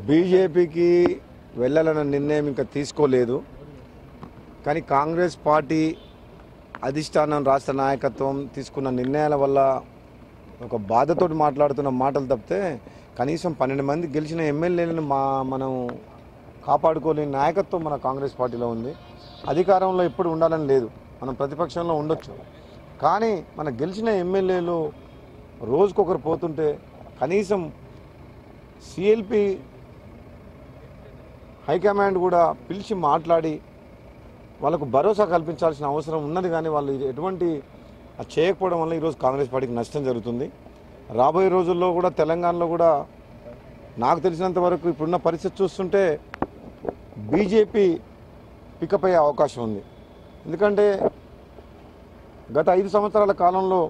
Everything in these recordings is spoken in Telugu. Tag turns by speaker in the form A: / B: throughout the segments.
A: బీజేపీకి వెళ్ళాలన్న నిర్ణయం ఇంకా తీసుకోలేదు కానీ కాంగ్రెస్ పార్టీ అధిష్టానం రాష్ట్ర నాయకత్వం తీసుకున్న నిర్ణయాల వల్ల ఒక బాధతోటి మాట్లాడుతున్న మాటలు తప్పితే కనీసం పన్నెండు మంది గెలిచిన ఎమ్మెల్యేలను మా మనం కాపాడుకోలేని నాయకత్వం మన కాంగ్రెస్ పార్టీలో ఉంది అధికారంలో ఎప్పుడు ఉండాలని లేదు మనం ప్రతిపక్షంలో ఉండొచ్చు కానీ మన గెలిచిన ఎమ్మెల్యేలు రోజుకొకరు పోతుంటే కనీసం సిఎల్పి హైకమాండ్ కూడా పిలిచి మాట్లాడి వాళ్ళకు భరోసా కల్పించాల్సిన అవసరం ఉన్నది కానీ వాళ్ళు ఎటువంటి అది చేయకపోవడం వల్ల ఈరోజు కాంగ్రెస్ పార్టీకి నష్టం జరుగుతుంది రాబోయే రోజుల్లో కూడా తెలంగాణలో కూడా నాకు తెలిసినంత వరకు ఇప్పుడున్న పరిస్థితి చూస్తుంటే బీజేపీ పికప్ అయ్యే అవకాశం ఉంది ఎందుకంటే గత ఐదు సంవత్సరాల కాలంలో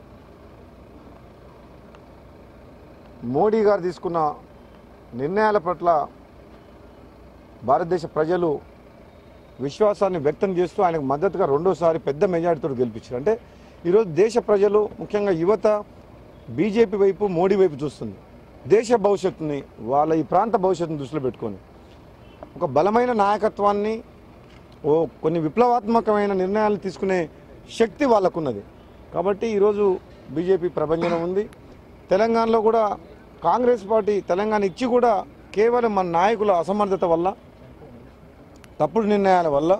A: మోడీ గారు తీసుకున్న నిర్ణయాల పట్ల భారతదేశ ప్రజలు విశ్వాసాన్ని వ్యక్తం చేస్తూ ఆయనకు మద్దతుగా రెండోసారి పెద్ద మెజారిటీతో గెలిపించారు అంటే ఈరోజు దేశ ప్రజలు ముఖ్యంగా యువత బీజేపీ వైపు మోడీ వైపు చూస్తుంది దేశ భవిష్యత్తుని వాళ్ళ ఈ ప్రాంత భవిష్యత్తుని దృష్టిలో పెట్టుకొని ఒక బలమైన నాయకత్వాన్ని ఓ కొన్ని విప్లవాత్మకమైన నిర్ణయాలు తీసుకునే శక్తి వాళ్ళకున్నది కాబట్టి ఈరోజు బీజేపీ ప్రభంజనం ఉంది తెలంగాణలో కూడా కాంగ్రెస్ పార్టీ తెలంగాణ ఇచ్చి కూడా కేవలం మన నాయకుల అసమర్థత వల్ల తప్పుడు నిర్ణయాల వల్ల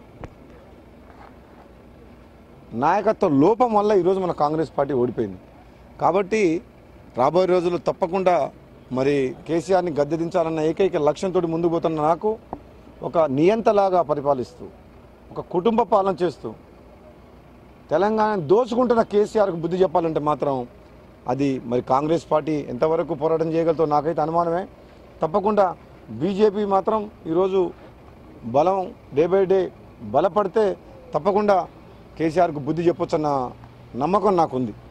A: నాయకత్వ లోపం వల్ల ఈరోజు మన కాంగ్రెస్ పార్టీ ఓడిపోయింది కాబట్టి రాబోయే రోజుల్లో తప్పకుండా మరి కేసీఆర్ని గద్దెదించాలన్న ఏకైక లక్ష్యంతో ముందుకు పోతున్న నాకు ఒక నియంతలాగా పరిపాలిస్తూ ఒక కుటుంబ పాలన చేస్తూ తెలంగాణ దోచుకుంటున్న కేసీఆర్కు బుద్ధి చెప్పాలంటే మాత్రం అది మరి కాంగ్రెస్ పార్టీ ఎంతవరకు పోరాటం చేయగలతో నాకైతే అనుమానమే తప్పకుండా బీజేపీ మాత్రం ఈరోజు బలం డే బై డే బలపడితే తప్పకుండా కేసీఆర్కు బుద్ధి చెప్పొచ్చన్న నమ్మకం నాకుంది